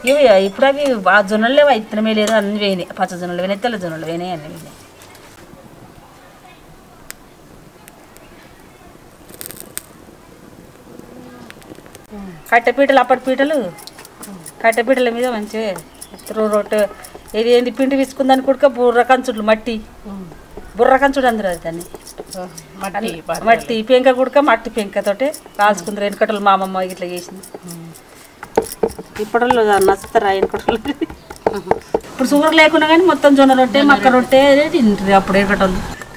ఇవి ఇప్పుడు అవి ఆ జొన్నలు లేవు ఇత్తనమే లేదు అన్ని వేయినాయి పచ్చ జొన్నలు వేయినాయి తెల్ల జొన్నలు వేయినాయి అన్ని వేయినాయి కట్టెపీటలు అప్పటి పీటలు కట్టెపీటల మీద మంచిగా రో రొట్టె ఇది ఏంది పిండి విసుకుందని కూడా బుర్ర కంచుడు మట్టి బుర్ర కంచుడు అందరు అది దాన్ని మట్టి మట్టి పెంక కుడక మట్టి పెంకతోటి కాల్చుకుందరు వెనకటలు మా అమ్మమ్మ ఇట్లా చేసింది ఇప్పటిలో నచ్చుతారా వెనకటలు ఇప్పుడు షుగర్ లేకున్నా కానీ మొత్తం జొన్న రొట్టె మక్క రొట్టె అదే తింటారు అప్పుడు వెనకటోళ్ళు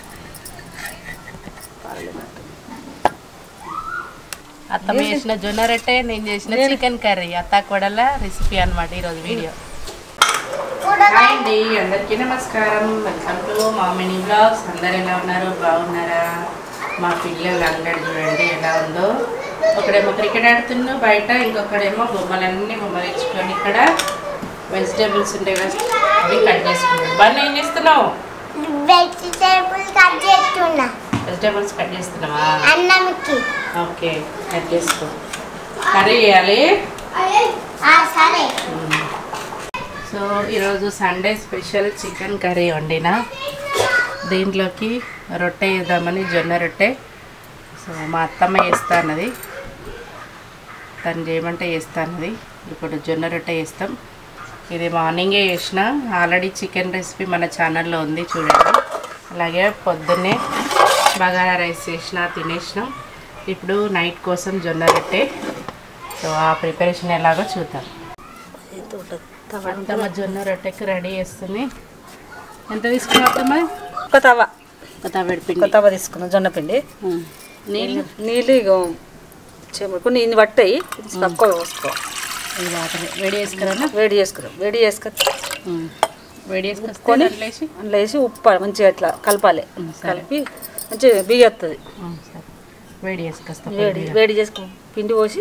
అత్తమ్మ చేసిన జొన్న రొట్టె నేను చేసిన చికెన్ కర్రీ అత్త కొడల రెసిపీ అనమాట ఈరోజు వీడియో హాయ్ అండి అందరికీ నమస్కారం వెల్కమ్ టు మా మినీ బ్లాగ్స్ అందరు ఎలా ఉన్నారు బాగున్నారా మా పిల్లలు అంగడి చూడండి ఎలా ఉందో ఒకడేమో క్రికెట్ ఆడుతుండు బయట ఇంకొకడేమో బొమ్మలన్నీ బొమ్మలు ఇచ్చుకొని ఇక్కడ వెజిటేబుల్స్ ఉంటాయి కదా అవి కట్ చేసుకున్నాడు బాగా ఏం చేస్తున్నావు వెజిటేబుల్ కట్ చేస్తున్నా వెజిటేబుల్స్ కట్ చేస్తున్నావా అన్నంకి ఓకే కట్ చేసుకో కర్రీ చేయాలి ఆ, సరే సో ఈరోజు సండే స్పెషల్ చికెన్ కర్రీ వండిన దీంట్లోకి రొట్టె వేద్దామని జొన్న రొట్టె సో మా అత్తమ్మ వేస్తా అన్నది తను చేయమంటే వేస్తా అన్నది ఇప్పుడు జొన్న రొట్టె వేస్తాం ఇది మార్నింగే చేసిన ఆల్రెడీ చికెన్ రెసిపీ మన ఛానల్లో ఉంది చూడండి అలాగే పొద్దున్నే బగారా రైస్ చేసిన తినేసినాం ఇప్పుడు నైట్ కోసం జొన్న రొట్టె సో ఆ ప్రిపరేషన్ ఎలాగో చూద్దాం అత్తమ్మ జొన్న రొట్టెకి రెడీ చేస్తుంది ఎంత తీసుకున్నావు అత్తమ్మ ఒక తవ ఒక తవ్వడి ఒక పిండి తవ తీసుకున్నాం జొన్న పిండి నీళ్ళు నీళ్ళు ఇక చెమ కొన్ని ఇన్ని పట్టాయి తక్కువ పోసుకో ఈ వాటర్ వేడి చేసుకురా వేడి చేసుకురాం వేడి చేసుకొని వేడి చేసుకొని కొని లేచి అందులో వేసి ఉప్పు మంచిగా ఇట్లా కలపాలి కలిపి మంచిగా బియ్యత్తది సరే వేడి చేసుకొస్తా వేడి వేడి చేసుకో పిండి పోసి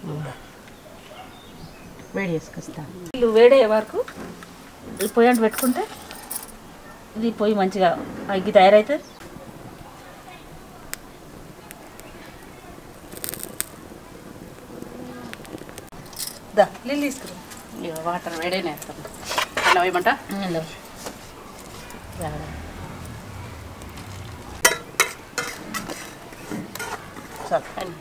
వేడి చేసుకొస్తా నీళ్ళు వేడే వరకు ఈ పొయ్యి అంటు పెట్టుకుంటే ఇది పొయ్యి మంచిగా అగ్గి తయారవుతుంది దా నీళ్ళు తీసుకురా ఇక వాటర్ వేడేనే వేస్తాం అలా వేయమంట నీళ్ళు. చాలు.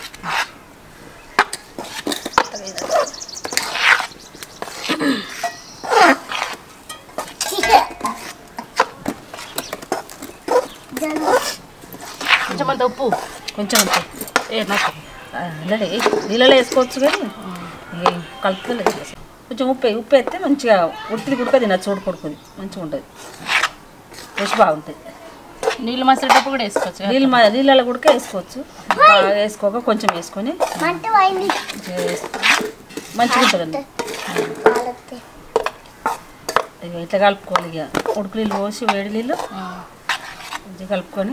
కొంచెం అంత ఉప్పు కొంచెం అంతే. ఏ నాకు ఆ, నీళ్ళలో వేయి. నీళ్ళలో వేసుకోవచ్చు కానీ ఇక కలుపుకోలేదు కొంచెం ఉప్పు వేయి. ఉప్పు వేస్తే మంచిగా ఉడికిది కుడక తినచ్చు చూడు కొడుకుది మంచిగా ఉంటుంది రుచి బాగుంటుంది నీళ్ళు మసిలేటప్పుడు కూడా వేసుకోవచ్చు కదా? నీళ్ళు మ- నీళ్ళలో కూడా వేసుకోవచ్చు బాగా వేసుకోక కొంచెం వేసుకొని మంట పోయింది మంచిగా వేసుకొని మంచిగా ఉంటుందండి కాలుతే. ఇక ఇట్లా కలుపుకోవాలి ఇక ఉడుకు నీళ్ళు పోసి వేడి నీళ్ళు ఆ. మంచిగా కలుపుకొని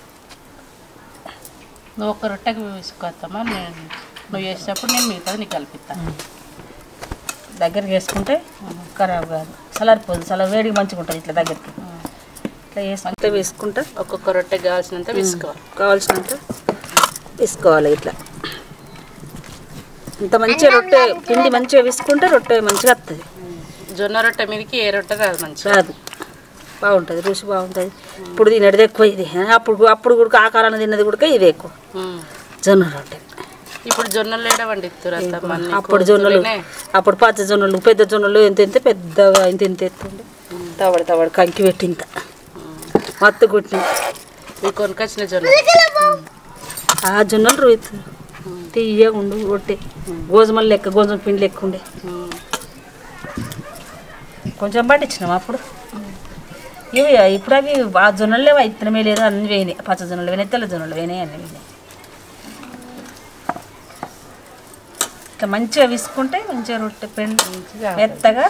నువ్వు ఒక రొట్టెకి వేసుకోవద్దమ్మా నేను నువ్వు చేసేటప్పుడు నేను మిగతాది నీకు కల్పిస్తాను దగ్గరికి వేసుకుంటే ఖరాబ్ కాదు చల్లారిపోదు చల్ల వేడిగా మంచిగా ఉంటుంది ఇట్లా దగ్గరికి ఇట్లా వేసుకుంటే వేసుకుంటే ఒక్కొక్క రొట్టెకి కావాల్సినంత వేసుకోవాలి కావాల్సినంత వేసుకోవాలి ఇట్లా ఇంత మంచిగా రొట్టె పిండి మంచిగా వేసుకుంటే రొట్టె మంచిగా వస్తుంది జొన్న రొట్టె మీదకి ఏ రొట్టె రాదు మంచిగా రాదు బాగుంటుంది రుచి బాగుంటుంది ఇప్పుడు తినది ఎక్కువ ఇది అప్పుడు అప్పుడు కూడా ఆ కాలంలో తిన్నది కూడా ఇది ఎక్కువ ఉమ్. జొన్న రొట్టె ఇప్పుడు జొన్నలు ఏడ వండిస్తారు అత్తమ్మ అన్ని అప్పుడు జొన్నలు కోతులనే. అప్పుడు పచ్చ జొన్నలు పెద్ద జొన్నలు ఎంత ఎంత పెద్దగా ఇంత ఇంత ఎత్తుండే తవడి తవడి కంకి పెట్టి ఇంత మత్తు కొట్టి ఇవి కొనుకొచ్చిన జొన్న ఆ జొన్నలు రోయితు తీయగా ఉండు రొట్టె గోధుమలు లెక్క గోధుమ పిండి లెక్క ఉండే ఉమ్. కొంచెం పట్టించినాం అప్పుడు ఇవి ఇప్పుడు అవి ఆ జొన్నలు లేవు ఇత్తనమే లేదు అన్ని వేయినాయి పచ్చ జొన్నలు వేయినాయి తెల్ల జొన్నలు వేయినాయి అన్ని వేయినాయి ఇట్లా మంచిగా విసుకుంటే మంచిగా రొట్టె పిండి మంచిగా మెత్తగా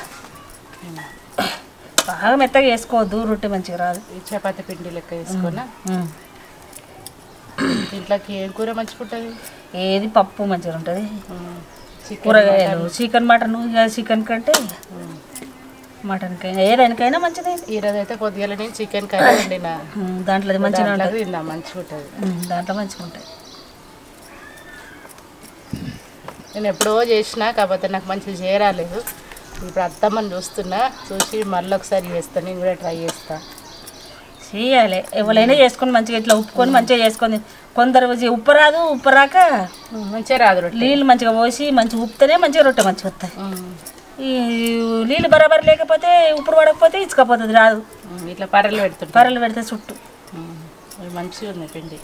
బాగా మెత్తగా వేసుకోవద్దు రొట్టె మంచిగా రాదు ఈ చపాతి పిండి లెక్క వేసుకున్నా ఉమ్. దీంట్లోకి ఏం కూర మంచుకుంటుంది ఏది పప్పు మంచిగా ఉంటుంది కూరగాయలు చికెన్ మటన్ ఇక చికెన్ కంటే మటన్కైనా ఏదానికైనా మంచిదే ఈరోజు అయితే కొద్దిగా నేను చికెన్ కర్రీ వండిన ఉమ్, దాంట్లో అది మంచిగా దాంట్లో ఉంటుంది తిందాం మంచిగా ఉంటుంది ఉమ్, దాంట్లో మంచిగా ఉంటాయి నేను ఎప్పుడో చేసిన కాకపోతే నాకు మంచిగా చేయరాలేదు ఇప్పుడు అత్తమ్మని చూస్తున్నా చూసి మళ్ళీ ఒకసారి చేస్తాను నేను కూడా ట్రై చేస్తా చేయాలి ఎవరైనా చేసుకొని మంచిగా ఇట్లా ఉప్పుకొని మంచిగా చేసుకొని కొందరు వచ్చి ఉప్పు రాదు ఉప్పు రాక మంచిగా రాదు రొట్టె నీళ్ళు మంచిగా పోసి మంచిగా ఉప్పుతేనే మంచిగా రొట్టె మంచిగా వస్తాయి ఉమ్. ఈ నీళ్ళు బరాబర్ లేకపోతే ఉప్పుడు పడకపోతే ఇచ్చుకపోతుంది రాదు ఉమ్, ఇట్లా పర్రెలు పెడుతుంటా పర్రలు పెడితే చుట్టూ అవి మంచిగా ఉంది పిండి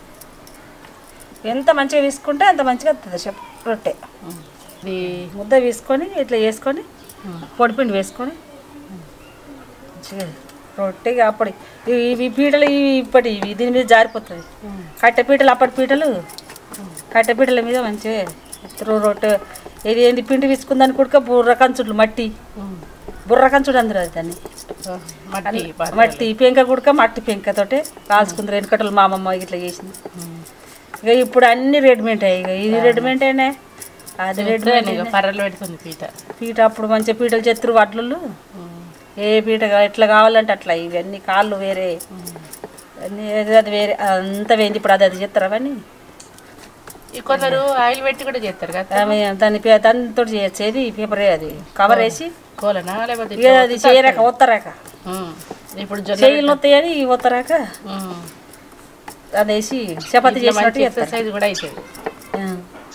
ఎంత మంచిగా తీసుకుంటే అంత మంచిగా వస్తుంది చెప్ రొట్టె ఉమ్. ఇది ముద్ద వేసుకొని ఇట్లా వేసుకొని ఉమ్. పొడిపిండి వేసుకొని మంచిగా రొట్టెగా అప్పటి ఇవి ఇవి పీటలు ఇవి ఇప్పటి ఇవి దీని మీద జారిపోతుంది ఉమ్. కట్టె పీటలు అప్పటి పీటలు కట్టె పీటల మీద మంచిగా ఎత్తరు రొట్టె ఇది ఏంటి పిండి విసుకుందని కుడక బుర్ర కంచుడు మట్టి ఉమ్. బుర్ర కంచుడు అందరు అది దాన్ని ఓ, మట్టి పాత్రలు. మట్టి పెంక కుడక మట్టి పెంకతోటే కాల్చుకుందరు వెనకటలు మా అమ్మమ్మ ఇట్లా చేసింది ఉమ్. ఇక ఇప్పుడు అన్ని రెడీమేడ్ అయ్యాయి ఇక ఇది రెడీమేడ్ అయినా అది రెడీమేడ్ ఇక పర్రెలు పెడుతుంది పీట పీట అప్పుడు మంచిగా పీటలు చెత్తురు వడ్లు ఉమ్. ఏ పీట కా- ఎట్లా కావాలంటే అట్లా ఇవన్నీ కాళ్ళు వేరే అన్నీ అది అది వేరే అంత వేయింది ఇప్పుడు అది అది చేస్తారు అవన్నీ ఈ కొందరు ఆయిల్ పెట్టి కూడా చేస్తారు కదా ఆమె దాన్ని పే- దానితో చేయొచ్చు ఏది పేపరే అది కవర్ వేసి కోలనా లేకపోతే ఇక అది చేయరాక ఒత్తరాక ఉమ్. ఇప్పుడు జొన్న చెయ్యిలు వస్తాయని ఒత్తరాక ఉమ్. అది వేసి చపాతి ఇట్లా చేసినట్టు మంచి చేస్తారు ఎక్సర్సైజ్ కూడా అవుతుంది ఆ.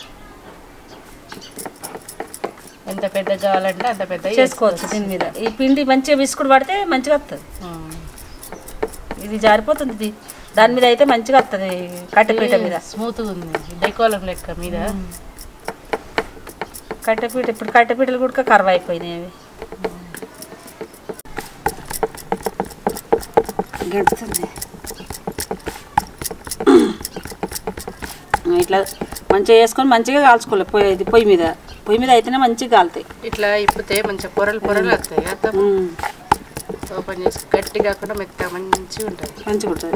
ఎంత పెద్ద కావాలంటే అంత పెద్ద చేసుకోవచ్చు దీని మీద ఈ పిండి మంచిగా బిస్కుట్ పడితే మంచిగా వస్తుంది ఇది జారిపోతుంది ఇది దాని మీద అయితే మంచిగా వస్తుంది కట్టెపీట మీద స్మూత్గా ఉంది డైకోలం లెక్క మీద కట్టెపీట ఇప్పుడు కట్టెపీటలు కూడా కర్వ అయిపోయినాయి అవి గడుతుంది ఇట్లా మంచిగా వేసుకొని మంచిగా కాల్చుకోవాలి పొయ్యి ఇది పొయ్యి మీద పొయ్యి మీద అయితేనే మంచిగా కాలుతాయి ఇట్లా ఇప్పితే మంచిగా పొరలు పొరలు వస్తాయి అత్త ఉమ్, ఓపెన్ చేసి గట్టి కాకుండా మెత్తగా మంచిగా ఉంటుంది మంచిగా ఉంటుంది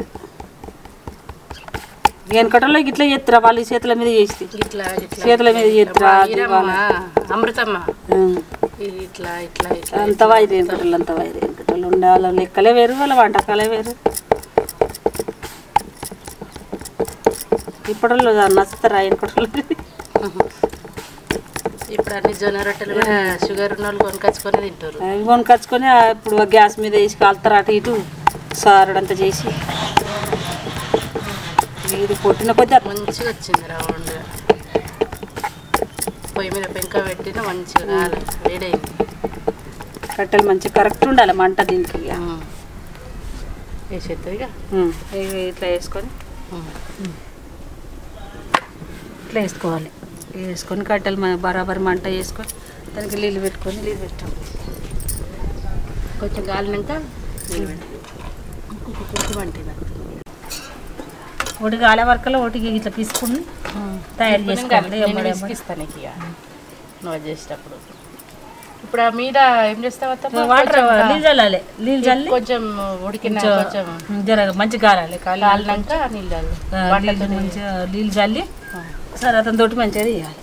వెనకటలో ఇట్లా చేస్తురా వాళ్ళు ఈ చేతుల మీద చేసి ఇట్లా ఇట్లా చేతుల మీద చేస్తురా అది ఈరమ్మ, అమృతమ్మ ఉమ్. ఇది ఇట్లా ఇట్లా ఇట్లా అంత వైద్య వెంకటలు అంత వైద్య వెంకటలు ఉండే వాళ్ళ లెక్కలే వేరు వాళ్ళ వంటకాలే వేరు ఇప్పటిలో నచ్చుతారా వెంకటలు ఇప్పుడు అన్ని జొన్న రొట్టెలు కూడా షుగర్ ఉన్న వాళ్ళు కొనుకొచ్చుకొని తింటారు అవి కొనుకొచ్చుకొని ఆ ఇప్పుడు ఆ గ్యాస్ మీద వేసి కాలుతారు అటు ఇటు సారడంతా చేసి ఇది పొట్టిన కొద్ది అట్లా మంచిగా వచ్చింది రౌండ్ పొయ్యి మీద పెంక పెట్టిన మంచిగా కావాలి వేడైంది కట్టెలు మంచిగా కరెక్ట్ ఉండాలి మంట దీనికి ఇక. వేసేస్తుంది ఇక ఉమ్. ఇవి ఇట్లా వేసుకొని ఇట్లా వేసుకోవాలి వేసుకొని కట్టెలు మ- బరాబర్ మంట వేసుకొని దానికి నీళ్ళు పెట్టుకొని నీళ్ళు పెట్టాం కొంచెం కాలినాక నీళ్ళు పెట్టాలి. కుంకుమ అంటే నాకు. ఒకటి గాల వరకలో ఒకటికి ఇట్లా తీసుకుని తయారు ఇప్పుడు నేను చేసుకోవాలి నేను ఎమ్మడి ఎమ్మడి. విసిగిస్తాను నీకు ఇక నువ్వు అది చేసేటప్పుడు ఇప్పుడు ఆ మీద ఏం చేస్తావు అత్తమ్మ? వాటర్ కొంచెం నీళ్ళు చల్లాలి నీళ్ళు చల్లి కొంచెం ఉడికిన కొంచెం జర మంచిగా కాలాలి కాలి కాలినాక నీళ్ళు చల్లు. నీళ్ళు మంచిగా నీళ్ళు చల్లి సరే అతని తోటి మంచిగా తీయాలి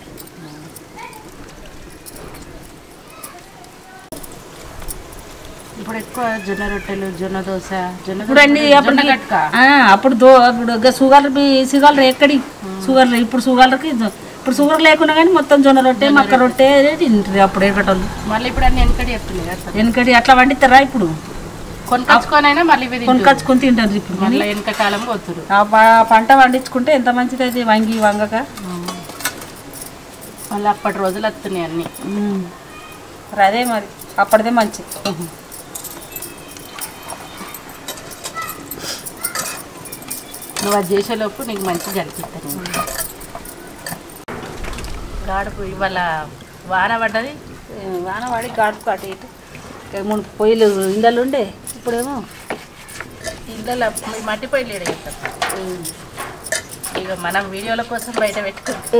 ఇప్పుడు ఎక్కువ జొన్న రొట్టెలు జొన్న దోశ జొన్న ఇప్పుడు అన్ని అప్పుడు జొన్న గట్క ఆ, అప్పుడు దో అప్పుడు ఇక షుగర్ బి- షుగర్ ఎక్కడి షుగర్ ఇప్పుడు షుగర్కి ఇప్పుడు షుగర్ లేకున్నా కానీ మొత్తం జొన్న రొట్టె మక్క రొట్టె అదే తింటారు అప్పుడు ఎక్కటోళ్ళు మళ్ళీ ఇప్పుడు అన్ని వెనకటి చెప్తున్నాయి కదా వెనకటి అట్లా వండిస్తారా ఇప్పుడు కొనుకొచ్చుకొనైనా మళ్ళీ ఇవి తింటారు. కొనుకొచ్చుకొని తింటారు ఇప్పుడు మళ్ళీ వెనక కాలం పోతురు ఆ ప- పంట పండించుకుంటే ఎంత మంచిది అయితే వంగి వంగక మళ్ళీ అప్పటి రోజులు వస్తున్నాయి అన్ని మరి అదే మరి అప్పటిదే మంచిది నువ్వు అది చేసేలోపు నీకు మంచిగా అనిపిస్తుంది గాడుపు ఇవాళ వాన పడ్డది వాన వాడి గాడుపు అటు ఇటు ఇక మూడు పొయ్యిలు ఇండలు ఉండే ఇప్పుడేమో ఇళ్ళలో మట్టి పొయ్యి లేడు ఇక మనం వీడియోల కోసం బయట పెట్టుకుంటాం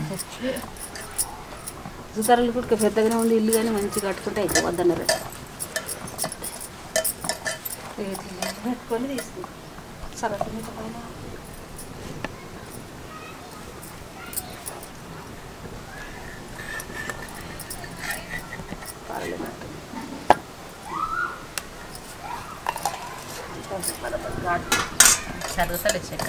సుతారాలు కూడా పెద్దగానే ఉంది ఇల్లు కానీ మంచిగా కట్టుకుంటే అయితే వద్దన్నారు పెట్టుకొని తీసుకుంటాం సరే చదువుతలే చెక్క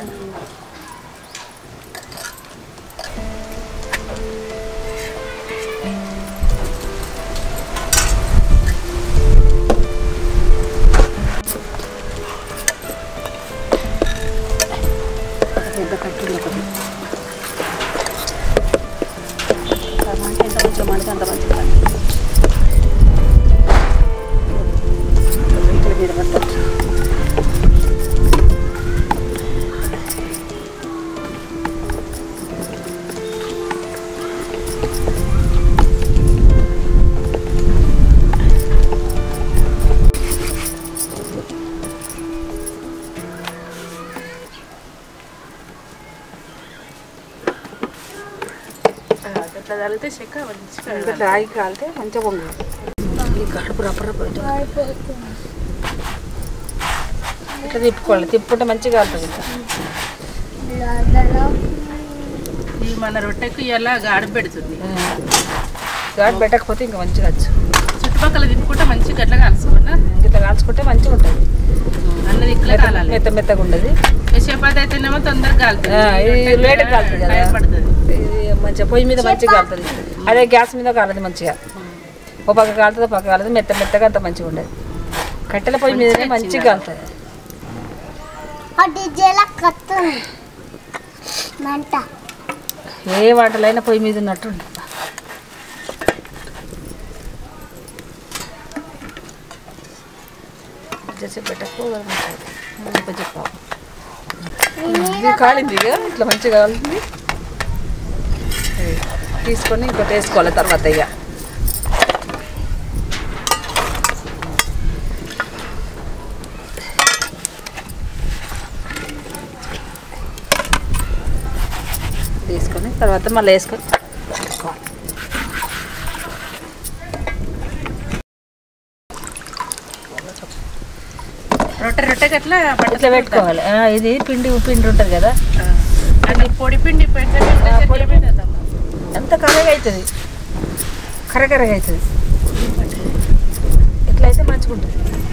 ఆగితే చెక్క మంచిగా ఇంకా ఆగి కాలితే మంచిగా పొంగు ఈ కడుపు రప్ప రప్ప ఇట్లా. ఇట్లా తిప్పుకోవాలి తిప్పుకుంటే మంచిగా కాలుతుంది ఇంకా ఈ మన రొట్టెకు ఇలా గాడి పెడుతుంది ఘాటు పెట్టకపోతే ఇంకా మంచిగా వచ్చు చుట్టుపక్కల తిప్పుకుంటే మంచిగా గట్ల కలుసుకున్నా ఇట్లా కాల్చుకుంటే మంచిగా ఉంటుంది అన్నది ఇట్లా కాలాలి మెత్త మెత్తగా ఉండదు ఈ చపాతి అయితేనేమో తొందరగా కాలుతుంది ఆ, ఇది రొట్టె లేట్ కాలుతుంది కదా. టైం పడుతుంది ఇది మంచిగా పొయ్యి మీద మంచిగా కాలుతుంది అదే గ్యాస్ మీద కాలదు మంచిగా ఓ పక్క కాలుతుంది ఓ పక్క కాలదు మెత్త మెత్తగా అంత మంచిగా ఉండదు కట్టెల పొయ్యి మీదనే మంచిగా కాలుతుంది అది జల కత్తుంది మంట ఏ వంటలైనా పొయ్యి మీద ఉన్నట్టు ఉంటుంది కొంచెం పెట్టకు కొంచెం పావు. ఇది కాలింది ఇక ఇట్లా మంచిగా కాలుతుంది తీసుకొని ఇంకోటి వేసుకోవాలి తర్వాత ఇక తీసుకొని తర్వాత మళ్ళీ వేసుకొని పెట్టుకోవాలి రొట్టె రొట్టెకి అట్లా ఇట్లా పెట్టుకోవాలి ఆ, ఇది పిండి పిండి ఉంటుంది కదా అది పొడి పిండి పెడితే పొడి పిండి ఎంత కర్రగా అవుతుంది కర్రకర్రగా అవుతుంది ఇట్లా అయితే మంచిగా ఉంటుంది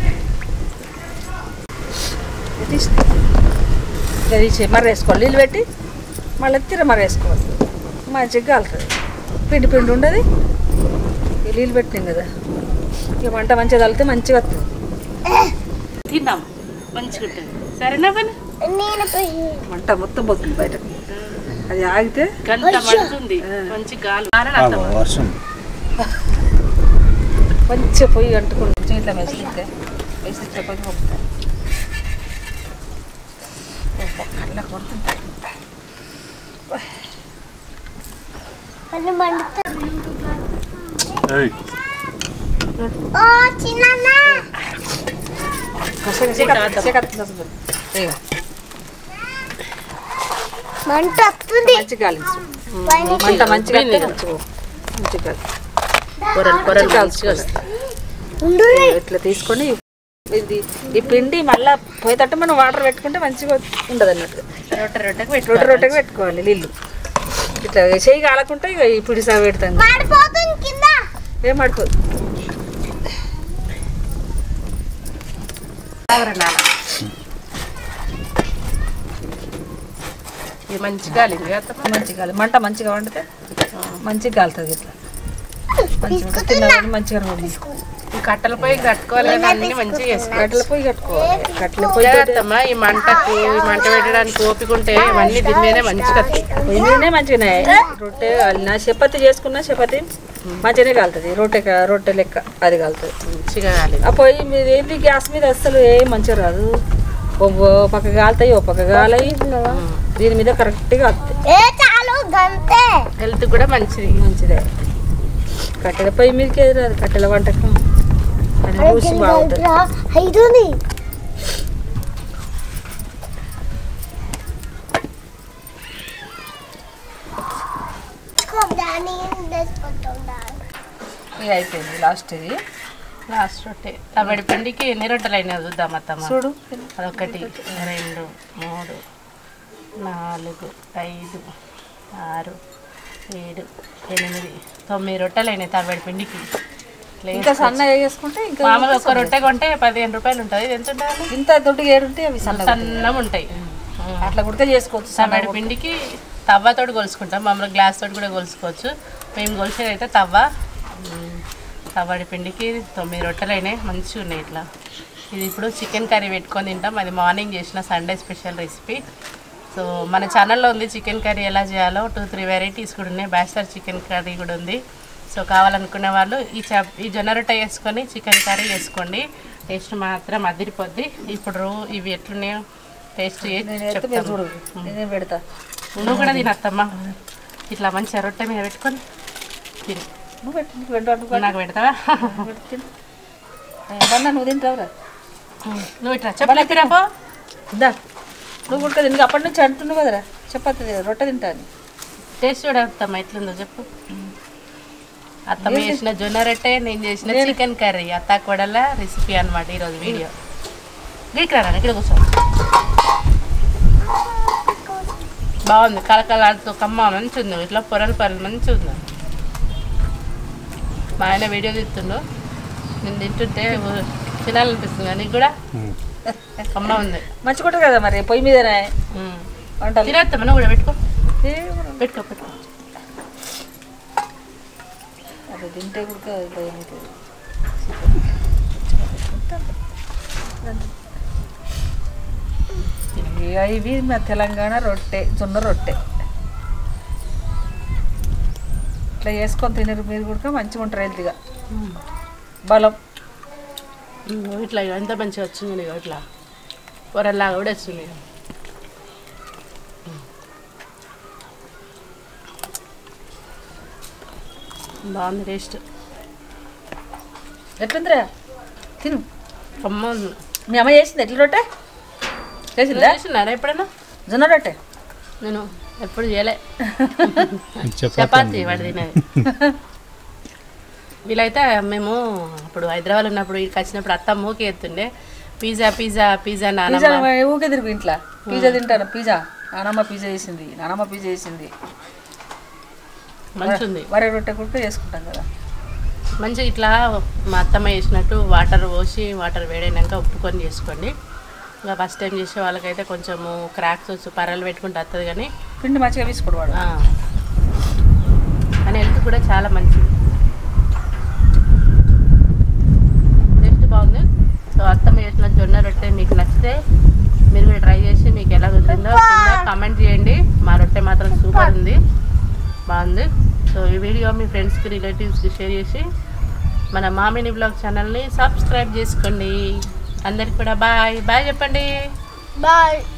ఇది తీసి ఇట్లా తీసి మర్ర వేసుకోవాలి నీళ్ళు పెట్టి మళ్ళీ తిర మర్ర వేసుకోవాలి మంచిగా కాలుతుంది పిండి పిండి ఉండదు ఈ నీళ్ళు పెట్టినాం కదా ఇక వంట మంచిగా తగిలితే మంచిగా వస్తుంది తిన్నాం మంచిగా ఉంటుంది సరేనా పని నేను పోయి వంట మొత్తం పోతుంది బయటకు అది ఆగితే గంట మండుతుంది మంచి గాలి వారని అర్థం వర్షం మంచిగా పొయ్యి అంటుకుని కొంచెం ఇట్లా మెసిలితే వేసి చపాతి పంపుతారు కళ్ళ కొడుతుంటాయి అది మండుతుంది ఏయ్, ఓ చిన్న మంట వస్తుంది మంచిగా గాలి మంట మంచిగా వస్తే మంచిగా మంచిగా గాలి. పొరలు పొరలు మంచిగా మంచిగా వస్తాయి ఉండు ఇట్లా తీసుకొని ఇది ఈ పిండి మళ్ళీ పోయేటట్టు మనం వాటర్ పెట్టుకుంటే మంచిగా ఉండదు అన్నట్టు రొట్టె రొట్టెకి రొట్టె పెట్టుకుంటారు రొట్టెకి పెట్టుకోవాలి నీళ్ళు ఇట్లా చేయి కాలకుంటే ఇక ఈ పిడి సాగు పెడతాం మాడిపోతుంది కింద ఏం పడుకోదు ఆవరణాల ఇది మంచిగా గాలింది కదా మంచిగా గాలి మంట మంచిగా వండితే మంచిగా కాలుతుంది ఇట్లా మంచిగా ఉంటుంది. తిన్నవాడిని మంచిగా ఉంటుంది ఈ కట్టెలపై కట్టుకోవాలి కదా అన్ని మంచిగా చేసుకోవాలి కట్టెల పొయ్యి కట్టుకోవాలి కట్టెల పొయ్యి జాగ్రత్తమ్మా ఈ మంటకు ఈ మంట పెట్టడానికి ఓపిక ఉంటే ఇవన్నీ దీని మంచిగా వస్తాయి. పొయ్యి మీదనే మంచిగానే రొట్టె కాలిన చపాతి చేసుకున్న చపాతి మంచిగానే కాలుతుంది రొట్టె కా- రొట్టె లెక్క అది కాలుతుంది మంచిగా కాలి ఆ పొయ్యి మీద ఏంటి గ్యాస్ మీద అస్సలు ఏం మంచిగా రాదు ఓ ఓ పక్క కాలుతాయి ఓ పక్క కాలాయి దీని మీద కరెక్ట్గా వస్తాయి ఏ చాలు గంతే హెల్త్ కూడా మంచిది మంచిదే కట్టెల పొయ్యి మీదకి ఏది రాదు కట్టెల వంటకం అది రుచి బాగుంటుంది ఐదుంది దాన్ని ఇది అయిపోయింది లాస్ట్ ఇది లాస్ట్ రొట్టె తమిడి పిండికి ఎన్ని రొట్టెలు అయినా చూద్దాం అత్తమ్మ చూడు అదొకటి రెండు మూడు నాలుగు ఐదు ఆరు ఏడు ఎనిమిది తొమ్మిది రొట్టెలు అయినాయి తమిడి పిండికి ఇట్లా ఇంకా సన్నగా చేసుకుంటే ఇంకా మామూలుగా ఒక రొట్టె కొంటే పదిహేను రూపాయలు ఉంటుంది ఇది ఎంత ఉంటుంది ఇంత దొడ్డుగా ఏడుంటే అవి సన్నగా సన్నం ఉంటాయి అట్లా కూడా చేసుకోవచ్చు తమిడి పిండికి తవ్వతోటి కొలుసుకుంటాం మామూలుగా గ్లాస్ తోటి కూడా కొలుసుకోవచ్చు మేము కొలిసేది అయితే తవ్వ ఉమ్, తవ్వడి పిండికి తొమ్మిది రొట్టెలు అయినాయి మంచిగా ఉన్నాయి ఇట్లా ఇది ఇప్పుడు చికెన్ కర్రీ పెట్టుకొని తింటాం అది మార్నింగ్ చేసిన సండే స్పెషల్ రెసిపీ సో మన ఛానల్లో ఉంది చికెన్ కర్రీ ఎలా చేయాలో టూ త్రీ వెరైటీస్ కూడా ఉన్నాయి బ్యాచిలర్ చికెన్ కర్రీ కూడా ఉంది సో కావాలనుకునే వాళ్ళు ఈ చ ఈ జొన్న రొట్టె వేసుకొని చికెన్ కర్రీ వేసుకోండి టేస్ట్ మాత్రం అదిరిపోద్ది ఇప్పుడు రో- ఇవి ఎట్లున్నాయో టేస్ట్ చేసి నేను ఎత్తే మీరు చూడు చెప్తాను నేనే పెడతా నువ్వు కూడా తినత్తమ్మా ఇట్లా మంచిగా రొట్టె మీద పెట్టుకొని తిను నువ్వు పెట్టు నీకు వెంట అడ్డు నాకు పెడతావా తిను ఏమన్నా నువ్వు తింటావురా నువ్వు ఇట్లా చెప్పలేక రాపో ఇందా నువ్వు కూడా తిని అప్పటి నుంచి అంటున్నావు కదరా చపాతి రొట్టె తింటాను టేస్ట్ కూడా వస్తామ్మా ఎట్లుందో చెప్పు అత్తమ్మ చేసిన జొన్న రొట్టె నేను చేసిన చికెన్ కర్రీ అత్త కొడల రెసిపీ అనమాట ఈరోజు వీడియో ఇక్కడ రా, ఇక్కడ కూర్చో బాగుంది కలకలాడుతూ కమ్మ మంచి ఉంది ఇట్లా పొరలు పొరలు మంచి ఉంది మా ఆయన వీడియో తీస్తుండు నేను తింటుంటే ఊ- తినాలనిపిస్తుంది నీకు కూడా కమ్మ ఉంది మంచిగా ఉంటుంది కదా మరి పొయ్యి మీదనే ఉమ్. వంటలు తినేస్తా మనం కూడా పెట్టుకో ఏమో. పెట్టుకో పెట్టుకో అది తింటే కూడా భయం అవుతుంది ఇక ఇవి మా తెలంగాణ రొట్టె జొన్న రొట్టె ఇట్లా చేసుకొని తినరు మీరు కూడా మంచిగా ఉంటారు హెల్తీగా బలం ఉమ్, ఇట్లా ఇక ఎంత మంచిగా వచ్చింది ఇక ఇట్లా పొరల్లాగా కూడా వచ్చింది ఇక. బాగుంది టేస్ట్ ఎట్లుందిరా తిను కమ్మ ఉంది మీ అమ్మ చేసింది ఎట్ల రొట్టె చేసిందా చేసినారా ఎప్పుడైనా జొన్న రొట్టె నేను ఎప్పుడు చేయలే చపాతీ చపాతి వాడు తినేది వీళ్ళైతే మేము ఇప్పుడు హైదరాబాద్ ఉన్నప్పుడు ఇక్కడికి వచ్చినప్పుడు అత్త మూకి ఎత్తుండే పిజ్జా పిజ్జా పిజ్జా పిజ్జా నానమ్మ ఊకే తిరుగు ఇంట్లో పిజ్జా తింటాను పిజ్జా నానమ్మ పిజ్జా చేసింది నానమ్మ పిజ్జా చేసింది మంచిగుంది వరి రొట్టె కూడా చేసుకుంటాం కదా మంచిగా ఇట్లా మా అత్తమ్మ చేసినట్టు వాటర్ పోసి వాటర్ వేడైనాక ఉప్పుకొని చేసుకోండి ఇంకా ఫస్ట్ టైం చేసే వాళ్ళకైతే కొంచెము క్రాక్స్ వచ్చి పర్రలు పెట్టుకుంటే వస్తుంది కానీ పిండి మంచిగా వేసుకోడు వాడు ఆ, కానీ హెల్త్ కూడా చాలా మంచిది టేస్ట్ బాగుంది సో అత్తమ్మ చేసిన జొన్న రొట్టె మీకు నచ్చితే మీరు కూడా ట్రై చేసి మీకు ఎలా కుదిరిందో కింద కామెంట్ చేయండి మా రొట్టె మాత్రం సూపర్ ఉంది బాగుంది సో ఈ వీడియో మీ ఫ్రెండ్స్కి రిలేటివ్స్కి షేర్ చేసి మన మామిని బ్లాగ్ ఛానల్ని సబ్స్క్రైబ్ చేసుకోండి అందరికి కూడా బాయ్ బాయ్ చెప్పండి బాయ్